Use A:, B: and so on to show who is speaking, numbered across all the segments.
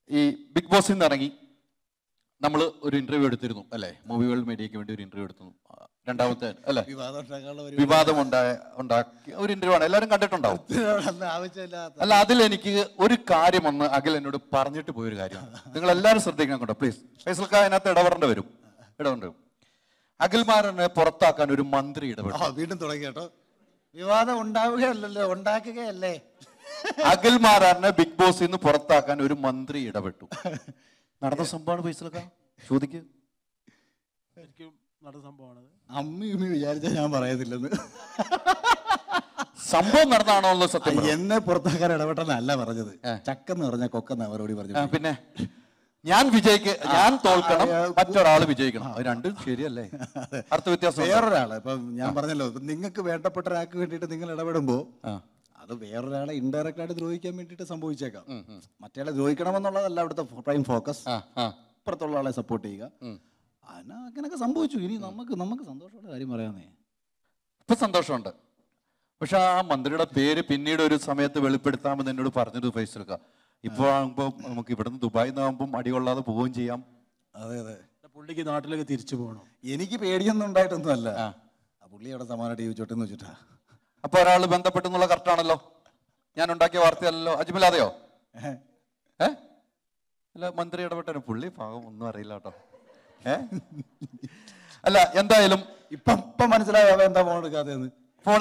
A: ഈ ബിഗ് ബോസിൽ നിന്ന് ഇറങ്ങി നമ്മൾ ഒരു ഇന്റർവ്യൂ എടുത്തിരുന്നു അല്ലേ മൂവി വേൾഡ് മീഡിയയ്ക്ക് വേണ്ടി ഒരു ഇന്റർവ്യൂ എടുത്തു ആ, രണ്ടാമത്തെ അല്ലേ
B: വിവാദം ഉണ്ടാക്കാനുള്ള ഒരു
A: വിവാദം ഉണ്ടായ ഉണ്ടാക്കി ഒരു ഇന്റർവ്യൂ ആണ് എല്ലാവരും കണ്ടിട്ടുണ്ടാവും
B: ഒന്നും ആവശ്യമില്ലാത്ത
A: അല്ല അതിൽ എനിക്ക് ഒരു കാര്യം ഒന്ന് അഖിൽ എന്നോട് പറഞ്ഞിട്ട് പോയൊരു കാര്യമാണ് നിങ്ങൾ എല്ലാവരും ശ്രദ്ധിക്കണം കേട്ടോ പ്ലീസ് ഫൈസൽക്ക അതിനകത്ത് ഇടപെടേണ്ടി വരും ഇടപെടേണ്ടി വരും അഖിൽമാരനെ പുറത്താക്കാൻ ഒരു മന്ത്രി ഇടപെടും
B: ആ വീണ്ടും തുടങ്ങി കേട്ടോ വിവാദം ഉണ്ടാവുകയല്ലല്ലോ ഉണ്ടാക്കുകയല്ലേ
A: അഖിൽമാരാറിനെ ബിഗ് ബോസിൽ നിന്ന് പുറത്താക്കാൻ ഒരു മന്ത്രി ഇടപെട്ടു നടന്ന സംഭവമാണ് ഫൈസൽക്ക ചോദിക്ക്
C: ശരിക്കും നടന്ന സംഭവമാണത്
B: അമ്മി ഉമ്മി വിചാരിച്ചാൽ ഞാൻ പറയത്തില്ലെന്ന്
A: സംഭവം നടന്നാണോ എന്ന് സത്യം പറ.
B: എന്നെ പുറത്താക്കാൻ ഇടപെട്ടെന്നല്ല പറഞ്ഞത് ചക്കെന്ന് പറഞ്ഞ കൊക്കെന്ന് മറുപടി
A: ആ,
B: പറഞ്ഞു
A: പിന്നെ ഞാൻ വിജയിക്ക ഞാൻ തോൽക്കണം മറ്റൊരാൾ വിജയിക്കണം അത് രണ്ടും ശരിയല്ലേ അർത്ഥ വ്യത്യാസം ഉണ്ടോ?
B: വേറൊരാള് ഇപ്പം ഞാൻ പറഞ്ഞല്ലോ നിങ്ങൾക്ക് വേണ്ടപ്പെട്ട ഒരാൾക്ക് വേണ്ടിയിട്ട് നിങ്ങൾ ഇടപെടുമ്പോൾ
A: ആ.
B: അത് വേറൊരാളെ ഇൻഡയറക്റ്റ് ആയിട്ട് ദ്രോഹിക്കാൻ വേണ്ടിയിട്ട് സംഭവിച്ചേക്കാം മറ്റേയാളെ ദ്രോഹിക്കണമെന്നുള്ളതല്ല അവിടുത്തെ പ്രൈം ഫോക്കസ്
A: ആ, ആ.
B: ഇപ്പുറത്തുള്ള ആളെ സപ്പോർട്ട് ചെയ്യുക അതിന് അങ്ങനെയൊക്കെ സംഭവിച്ചു ഇനി നമുക്ക് നമുക്ക് സന്തോഷമുള്ള കാര്യം പറയാന്നേ
A: ഇപ്പൊ സന്തോഷമുണ്ട് പക്ഷെ ആ മന്ത്രിയുടെ പേര് പിന്നീട് ഒരു സമയത്ത് വെളിപ്പെടുത്താമെന്ന് എന്നോട് പറഞ്ഞത് ഫൈസൽക്ക ഇപ്പൊ ആകുമ്പോ നമുക്ക് ഇവിടുന്ന് ദുബായിൽ നിന്നാകുമ്പോൾ അടികൊള്ളാതെ പോവുകയും ചെയ്യാം
B: അതെ അതെ
C: പുള്ളിക്ക് നാട്ടിലേക്ക് തിരിച്ചു പോകണം
B: എനിക്ക് പേടിയൊന്നും ഉണ്ടായിട്ടൊന്നുമല്ല ആ പുള്ളി അവിടെ സമാനമായിട്ട് ജീവിച്ചോട്ടെന്ന് വെച്ചിട്ടാ
A: അപ്പൊ ഒരാൾ ബന്ധപ്പെട്ടെന്നുള്ള കറക്റ്റ് ആണല്ലോ ഞാൻ ഉണ്ടാക്കിയ വാർത്തയല്ലല്ലോ അജ്മലാതെയോ ഏ അല്ല മന്ത്രി ഇടപെട്ടു പുള്ളി പാവം ഒന്നും അറിയില്ല കേട്ടോ ഏ അല്ല എന്തായാലും
B: ഇപ്പം ഇപ്പം മനസ്സിലായോ അവ എന്താ ഫോൺ എടുക്കാത്തതെന്ന്
A: ഫോൺ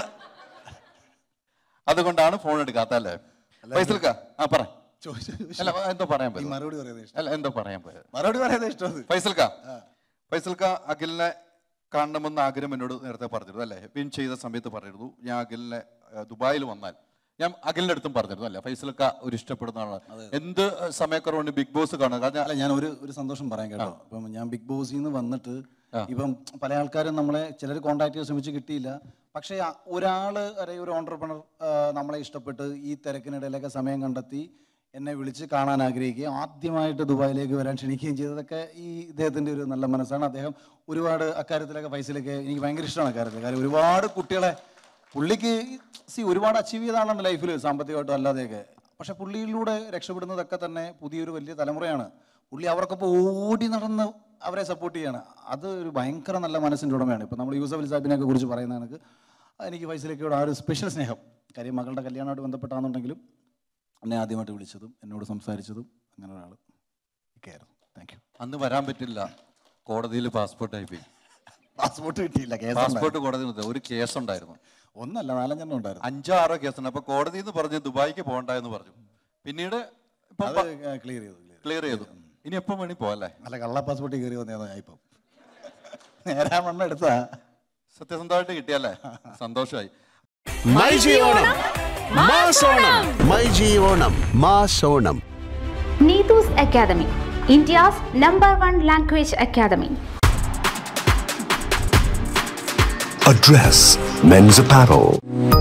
A: അതുകൊണ്ടാണ് ഫോൺ എടുക്കാത്ത അല്ലേ ഫൈസൽക്ക ആ പറ
B: ചോദിച്ചു
A: അല്ല എന്തോ പറയാൻ
B: ഈ
A: പോയത്
B: മറുപടി പറയുന്നത് ഇഷ്ടം
A: അല്ല എന്തോ പറയാൻ പോയത്
B: മറുപടി പറയുന്നത് ഇഷ്ടം അത്.
A: ഫൈസൽക്ക ഫൈസൽക്ക അഖിലിനെ കാണണമെന്ന് ആഗ്രഹം എന്നോട് നേരത്തെ പറഞ്ഞിരുന്നു അല്ലേ വിൻ ചെയ്ത സമയത്ത് പറഞ്ഞിരുന്നു ഞാൻ അഖിലിനെ ഏഹ്, ദുബായിൽ വന്നാൽ ഞാൻ അഖിലിന്റെ അടുത്തും പറഞ്ഞിരുന്നു അല്ലേ ഫൈസൽക്ക ഒരു ഇഷ്ടപ്പെടുന്ന ആളാണ് എന്ത് സമയക്കുറവുണ്ട് ബിഗ് ബോസ് കാണുക കാരണം
B: അല്ല ഞാൻ ഒരു ഒരു സന്തോഷം പറയാം കേട്ടോ ഇപ്പം ഞാൻ ബിഗ് ബോസിൽ നിന്ന് വന്നിട്ട് ഇപ്പം പല ആൾക്കാരും നമ്മളെ ചിലർ കോണ്ടാക്ട് ചെയ്യാൻ ശ്രമിച്ച് കിട്ടിയില്ല പക്ഷേ ആ ഒരാള് അല്ലെങ്കിൽ ഒരു ഓണ്ടർപ്രണർ നമ്മളെ ഇഷ്ടപ്പെട്ട് ഈ തിരക്കിനിടയിലൊക്കെ സമയം കണ്ടെത്തി എന്നെ വിളിച്ച് കാണാൻ ആഗ്രഹിക്കുകയും ആദ്യമായിട്ട് ദുബായിലേക്ക് വരാൻ ക്ഷണിക്കുകയും ചെയ്തതൊക്കെ ഈ ഇദ്ദേഹത്തിൻ്റെ ഒരു നല്ല മനസ്സാണ് അദ്ദേഹം ഒരുപാട് അക്കാര്യത്തിലൊക്കെ പൈസയിലൊക്കെ എനിക്ക് ഭയങ്കര ഇഷ്ടമാണ് അക്കാര്യത്തിൽ കാര്യം ഒരുപാട് കുട്ടികളെ പുള്ളിക്ക് സി ഒരുപാട് അച്ചീവ് ചെയ്താണ് ലൈഫിൽ സാമ്പത്തികമായിട്ടും അല്ലാതെയൊക്കെ പക്ഷെ പുള്ളിയിലൂടെ രക്ഷപ്പെടുന്നതൊക്കെ തന്നെ പുതിയൊരു വലിയ തലമുറയാണ് പുള്ളി അവർക്കൊപ്പം ഓടി നടന്ന് അവരെ സപ്പോർട്ട് ചെയ്യാണ് അത് ഒരു ഭയങ്കര നല്ല മനസ്സിൻ്റെ ഉടമയാണ് ഇപ്പം നമ്മൾ യൂസഫ് അലി സാഹിബിനെയൊക്കെ കുറിച്ച് പറയുന്ന കണക്ക് എനിക്ക് ഫൈസലേക്കയോട് ആ ഒരു സ്പെഷ്യൽ സ്നേഹം കാര്യം മകളുടെ കല്യാണമായിട്ട് ബന്ധപ്പെട്ടാണെന്നുണ്ടെങ്കിലും എന്നെ ആദ്യമായിട്ട് വിളിച്ചതും എന്നോട് സംസാരിച്ചതും അങ്ങനെ ഒരാൾ ഒക്കെയായിരുന്നു താങ്ക് യു
A: അന്ന് വരാൻ പറ്റില്ല കോടതിയിൽ പാസ്പോർട്ട് ആയി പോയി
B: പാസ്പോർട്ട് കിട്ടിയില്ല കേസ്
A: പാസ്പോർട്ട് കോടതി ഒരു കേസ് ഉണ്ടായിരുന്നു
B: ഒന്നല്ല നാലഞ്ചെണ്ണം ഉണ്ടായിരുന്നു
A: അഞ്ചോ ആറോ കേസുണ്ട് അപ്പൊ കോടതിയിൽ നിന്ന് പറഞ്ഞ് ദുബായിക്ക് പോകണ്ട എന്ന് പറഞ്ഞു പിന്നീട് ഇപ്പൊ
B: അത് ക്ലിയർ ചെയ്തു ക്ലിയർ
A: ക്ലിയർ ചെയ്തു ഇനി എപ്പം വേണി പോവല്ലേ
B: അല്ല കള്ള പാസ്പോർട്ട് കയറി വന്നതാണ് ഞാൻ ഇപ്പം നേരാ മണ്ണ് എടുത്താ
A: സത്യസന്ധമായിട്ട് കിട്ടിയല്ലേ സന്തോഷമായി
D: മൈ ജിയോണം മാസോണം മൈ ജിയോണം മാസോണം
E: Neetu's Academy, India's number one language academy.
F: A dress, men's apparel,